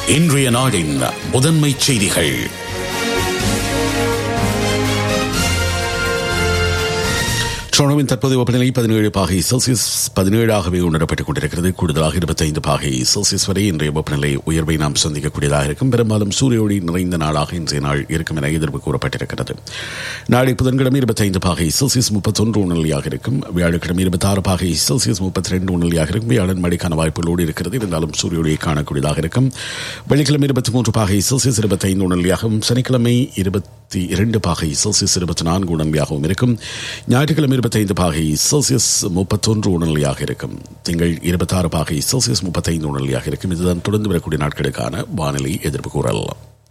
இன்றைய நாடின் முதன்மை செய்திகள் டொரண்டோவின் தற்போதைய வெப்பநிலை பதினேழு பாகை செல்சியஸ் பதினேழாகவே உணரப்பட்டுக் கொண்டிருக்கிறது கூடுதலாக இருபத்தைந்து பாகை செல்சியஸ் வரை இன்றைய வெப்பநிலை உயர்வை நாம் சந்திக்கக்கூடியதாக இருக்கும் பெரும்பாலும் சூரிய ஒளி நிறைந்த நாளாக இன்றைய நாள் இருக்கும் என எதிர்ப்பு கூறப்பட்டிருக்கிறது நாளை புதன்கிழமை இருபத்தைந்து பாகை செல்சியஸ் முப்பத்தொன்று உணர்நிலையாக இருக்கும் வியாழக்கிழமை இருபத்தாறு பாகை செல்சியஸ் முப்பத்தி ரெண்டு உணர்நிலையாக இருக்கும் வியாழன் மழைக்கான வாய்ப்புகளோடு இருக்கிறது இருந்தாலும் சூரிய ஒளியை காணக்கூடியதாக இருக்கும் வெள்ளிக்கிழமை இருபத்தி மூன்று பாகை செல்சியஸ் இருபத்தைந்து உணர்நிலையாகவும் சனிக்கிழமை இருபத்தி இரண்டு பாகை செல்சியஸ் இருபத்தி நான்கு உணர்நிலையாகவும் இருக்கும் ஞாயிற்றுக்கிழமை இருபத்தைந்து பாகை செல்சியஸ் முப்பத்தொன்று உணர்நிலையாக இருக்கும் திங்கள் இருபத்தாறு பாகை செல்சியஸ் முப்பத்தைந்து உணர்நிலையாக இருக்கும் இதுதான் தொடர்ந்து வரக்கூடிய நாட்களுக்கான வானிலை எதிர்ப்பு கூறல்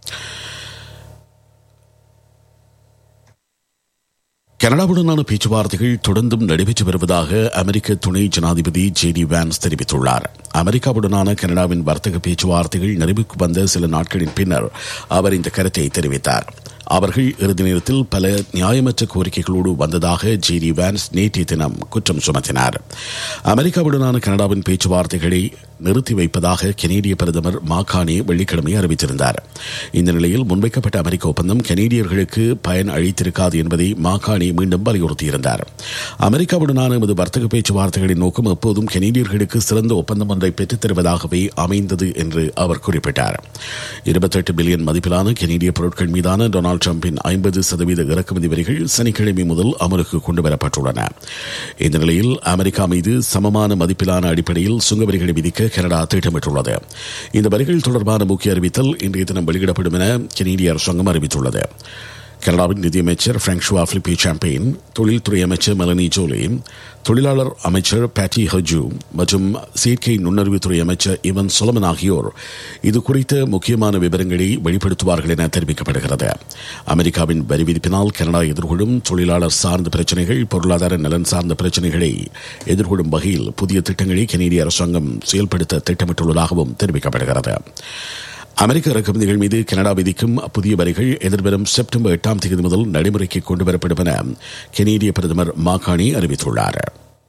கனடாவுடனான பேச்சுவார்த்தைகள் தொடர்ந்தும் நடைபெற்று வருவதாக அமெரிக்க துணை ஜனாதிபதி ஜே டி வான்ஸ் தெரிவித்துள்ளார் அமெரிக்காவுடனான கனடாவின் வர்த்தக பேச்சுவார்த்தைகள் நிறைவுக்கு வந்த சில நாட்களின் பின்னர் அவர் இந்த கருத்தை தெரிவித்தார் அவர்கள் இறுதி நேரத்தில் பல நியாயமற்ற கோரிக்கைகளோடு வந்ததாக ஜே டி வான்ஸ் நேற்றைய தினம் குற்றம் சுமத்தினார் அமெரிக்காவுடனான கனடாவின் பேச்சுவார்த்தைகளை நிறுத்தி வைப்பதாக கெனேடிய பிரதமர் மாகாணி வெள்ளிக்கிழமை அறிவித்திருந்தார் இந்த நிலையில் முன்வைக்கப்பட்ட அமெரிக்க ஒப்பந்தம் கெனேடியர்களுக்கு பயன் அளித்திருக்காது என்பதை மாகாணி மீண்டும் வலியுறுத்தியிருந்தார் அமெரிக்காவுடனான எமது வர்த்தக பேச்சுவார்த்தைகளின் நோக்கம் எப்போதும் கெனேடியர்களுக்கு சிறந்த ஒப்பந்தம் ஒன்றை பெற்றுத் தருவதாகவே அமைந்தது என்று அவர் குறிப்பிட்டார் இருபத்தெட்டு பில்லியன் மதிப்பிலான கெனேடிய பொருட்கள் மீதான டொனால்டு டிரம்பின் ஐம்பது சதவீத இறக்குமதி வரிகள் சனிக்கிழமை முதல் அமலுக்கு கொண்டுவரப்பட்டுள்ளன இந்த நிலையில் அமெரிக்கா மீது சமமான மதிப்பிலான அடிப்படையில் சுங்க வரிகளை விதிக்க கனடா திட்டமிட்டுள்ளது இந்த வரிகள் தொடர்பான முக்கிய அறிவித்தல் இன்றைய தினம் வெளியிடப்படும் என கெனடிய அரசாங்கம் அறிவித்துள்ளது கனடாவின் நிதியமைச்சர் பிராங்க்ஷுவா பிலிப்பி சாம்பெயின் தொழில்துறை அமைச்சர் மெலனி ஜோலி தொழிலாளர் அமைச்சர் பேட்டி ஹஜு மற்றும் செயற்கை நுண்ணறிவுத்துறை அமைச்சர் இவன் சொலமன் ஆகியோர் இது குறித்த முக்கியமான விவரங்களை வெளிப்படுத்துவார்கள் என தெரிவிக்கப்படுகிறது அமெரிக்காவின் வரி விதிப்பினால் கனடா எதிர்கொள்ளும் தொழிலாளர் சார்ந்த பிரச்சினைகள் பொருளாதார நலன் சார்ந்த பிரச்சினைகளை எதிர்கொள்ளும் வகையில் புதிய திட்டங்களை கனேடிய அரசாங்கம் செயல்படுத்த திட்டமிட்டுள்ளதாகவும் தெரிவிக்கப்படுகிறது அமெரிக்க இறக்குமதிகள் மீது கனடா விதிக்கும் புதிய வரிகள் எதிர்வரும் செப்டம்பர் எட்டாம் தேதி முதல் நடைமுறைக்கு கொண்டுவரப்படும் என கெனேடிய பிரதமர் மாகாணி அறிவித்துள்ளார்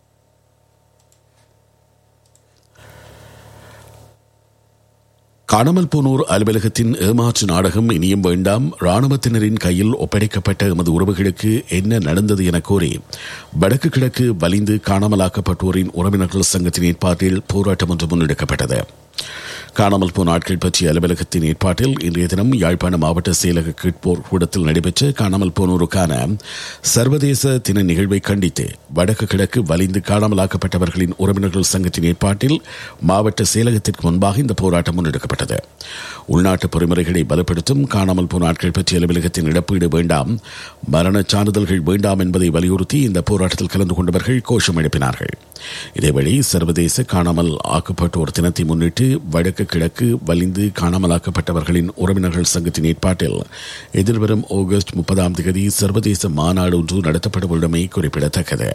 காணாமல் போனோர் அலுவலகத்தின் ஏமாற்று நாடகம் இனியும் வேண்டாம் ராணுவத்தினரின் கையில் ஒப்படைக்கப்பட்ட எமது உறவுகளுக்கு என்ன நடந்தது என கோரி வடக்கு கிழக்கு வலிந்து காணாமலாக்கப்பட்டோரின் உறவினர்கள் சங்கத்தின் ஏற்பாட்டில் போராட்டம் ஒன்று முன்னெடுக்கப்பட்டது காணாமல் போன ஆட்கள் பற்றிய அலுவலகத்தின் ஏற்பாட்டில் இன்றைய தினம் யாழ்ப்பாண மாவட்ட செயலக கேட்போர் கூடத்தில் நடைபெற்ற காணாமல் போனோருக்கான சர்வதேச தின நிகழ்வை கண்டித்து வடக்கு கிழக்கு வலிந்து காணாமலாக்கப்பட்டவர்களின் உறவினர்கள் சங்கத்தின் ஏற்பாட்டில் மாவட்ட செயலகத்திற்கு முன்பாக இந்த போராட்டம் முன்னெடுக்கப்பட்டது உள்நாட்டு பொறிமுறைகளை பலப்படுத்தும் காணாமல் போன ஆட்கள் பற்றிய அலுவலகத்தின் இழப்பீடு வேண்டாம் மரணச் சான்றிதழ்கள் வேண்டாம் என்பதை வலியுறுத்தி இந்த போராட்டத்தில் கலந்து கொண்டவர்கள் கோஷம் எழுப்பினார்கள் இதேவேளை சர்வதேச காணாமல் ஆக்கப்பட்டோர் தினத்தை முன்னிட்டு வடக்கு கிழக்கு வலிந்து காணாமலாக்கப்பட்டவர்களின் உறவினர்கள் சங்கத்தின் ஏற்பாட்டில் எதிர்வரும் ஆகஸ்ட் முப்பதாம் தேதி சர்வதேச மாநாடு ஒன்று நடத்தப்பட உள்ளமை குறிப்பிடத்தக்கது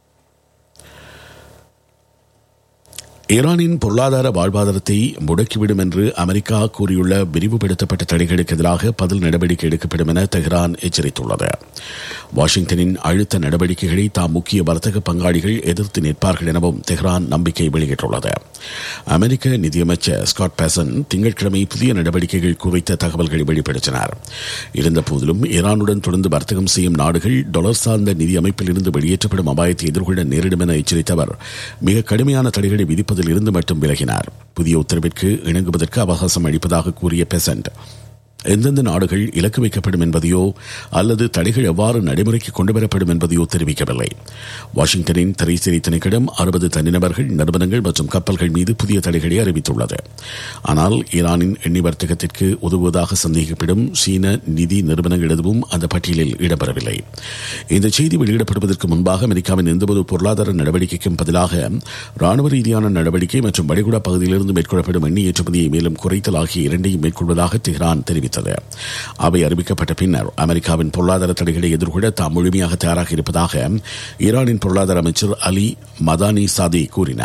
ஈரானின் பொருளாதார வாழ்வாதாரத்தை முடக்கிவிடும் என்று அமெரிக்கா கூறியுள்ள விரிவுபடுத்தப்பட்ட தடைகளுக்கு எதிராக பதில் நடவடிக்கை எடுக்கப்படும் என தெஹ்ரான் எச்சரித்துள்ளது வாஷிங்டனின் அழுத்த நடவடிக்கைகளை தாம் முக்கிய வர்த்தக பங்காளிகள் எதிர்த்து நிற்பார்கள் எனவும் தெஹ்ரான் நம்பிக்கை வெளியிட்டுள்ளது அமெரிக்க நிதியமைச்சர் ஸ்காட் பேசன் திங்கட்கிழமை புதிய நடவடிக்கைகள் குறித்த தகவல்களை வெளிப்படுத்தினார் இருந்தபோதிலும் ஈரானுடன் தொடர்ந்து வர்த்தகம் செய்யும் நாடுகள் டொலர் சார்ந்த நிதி அமைப்பில் இருந்து வெளியேற்றப்படும் அபாயத்தை எதிர்கொள்ள நேரிடும் என எச்சரித்தவர் மிக கடுமையான தடைகளை விதிப்பதில் இருந்து மட்டும் விலகினார் புதிய உத்தரவிற்கு இணங்குவதற்கு அவகாசம் அளிப்பதாக கூறிய பெசன்ட் எந்தெந்த நாடுகள் இலக்கு வைக்கப்படும் என்பதையோ அல்லது தடைகள் எவ்வாறு நடைமுறைக்கு கொண்டுவரப்படும் என்பதையோ தெரிவிக்கவில்லை வாஷிங்டனின் திரைசேரி திணைக்களம் அறுபது தனிநபர்கள் நிறுவனங்கள் மற்றும் கப்பல்கள் மீது புதிய தடைகளை அறிவித்துள்ளது ஆனால் ஈரானின் எண்ணெய் வர்த்தகத்திற்கு உதவுவதாக சந்தேகிக்கப்படும் சீன நிதி நிறுவனங்கள் எதுவும் அந்த பட்டியலில் இடம்பெறவில்லை இந்த செய்தி வெளியிடப்படுவதற்கு முன்பாக அமெரிக்காவின் எந்தவொரு பொருளாதார நடவடிக்கைக்கும் பதிலாக ராணுவ ரீதியான நடவடிக்கை மற்றும் வளைகுடா பகுதியிலிருந்து மேற்கொள்ளப்படும் எண்ணெய் ஏற்றுமதியை மேலும் குறைத்தல் ஆகிய இரண்டையும் மேற்கொள்வதாக தெஹ்ரான் தெரிவித்தது அவை அறிவிக்கப்பட்ட பின்னர் அமெரிக்காவின் பொருளாதார தடைகளை எதிர்கொள்ள தாம் முழுமையாக தயாராக இருப்பதாக ஈரானின் பொருளாதார அமைச்சர் அலி மதானி சாதி கூறினார்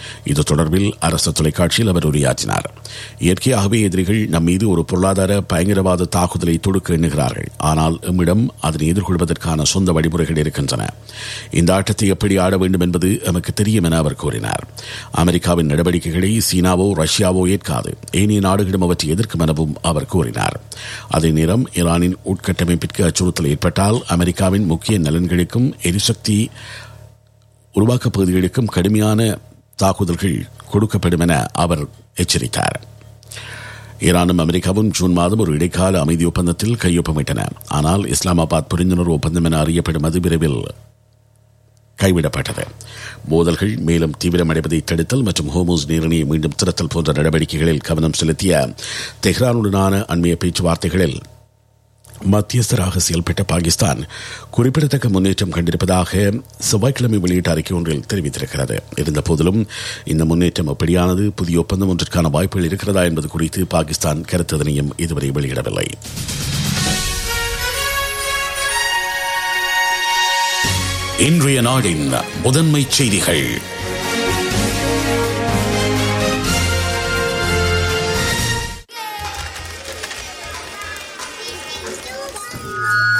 இது தொடர்பில் அரசு தொலைக்காட்சியில் அவர் உரையாற்றினார் இயற்கையாகவே எதிரிகள் நம் மீது ஒரு பொருளாதார பயங்கரவாத தாக்குதலை தொடுக்க எண்ணுகிறார்கள் ஆனால் எம்மிடம் அதனை எதிர்கொள்வதற்கான சொந்த வழிமுறைகள் இருக்கின்றன இந்த ஆட்டத்தை எப்படி ஆட வேண்டும் என்பது எமக்கு தெரியும் என அவர் கூறினார் அமெரிக்காவின் நடவடிக்கைகளை சீனாவோ ரஷ்யாவோ ஏற்காது ஏனைய நாடுகளும் அவற்றை எதிர்க்கும் எனவும் அவர் கூறினார் அதே நேரம் ஈரானின் உட்கட்டமைப்பிற்கு அச்சுறுத்தல் ஏற்பட்டால் அமெரிக்காவின் முக்கிய நலன்களுக்கும் எரிசக்தி உருவாக்க பகுதிகளுக்கும் கடுமையான தாக்குதல்கள் கொடுக்கப்படும் என அவர் எச்சரித்தார் ஈரானும் அமெரிக்காவும் ஜூன் மாதம் ஒரு இடைக்கால அமைதி ஒப்பந்தத்தில் கையொப்பமிட்டன ஆனால் இஸ்லாமாபாத் புரிந்துணர்வு ஒப்பந்தம் என அறியப்படும் அது விரைவில் கைவிடப்பட்டது மோதல்கள் மேலும் தீவிரமடைவதை தடுத்தல் மற்றும் ஹோமோஸ் நீரிணையை மீண்டும் திறத்தல் போன்ற நடவடிக்கைகளில் கவனம் செலுத்திய தெஹ்ரானுடனான அண்மைய பேச்சுவார்த்தைகளில் மத்தியஸ்தராக செயல்பட்ட பாகிஸ்தான் குறிப்பிடத்தக்க முன்னேற்றம் கண்டிருப்பதாக செவ்வாய்க்கிழமை வெளியிட்ட அறிக்கை ஒன்றில் தெரிவித்திருக்கிறது இருந்தபோதிலும் இந்த முன்னேற்றம் எப்படியானது புதிய ஒப்பந்தம் ஒன்றிற்கான வாய்ப்புகள் இருக்கிறதா என்பது குறித்து பாகிஸ்தான் கருத்ததனையும் இதுவரை வெளியிடவில்லை இன்றைய நாடின் முதன்மை செய்திகள்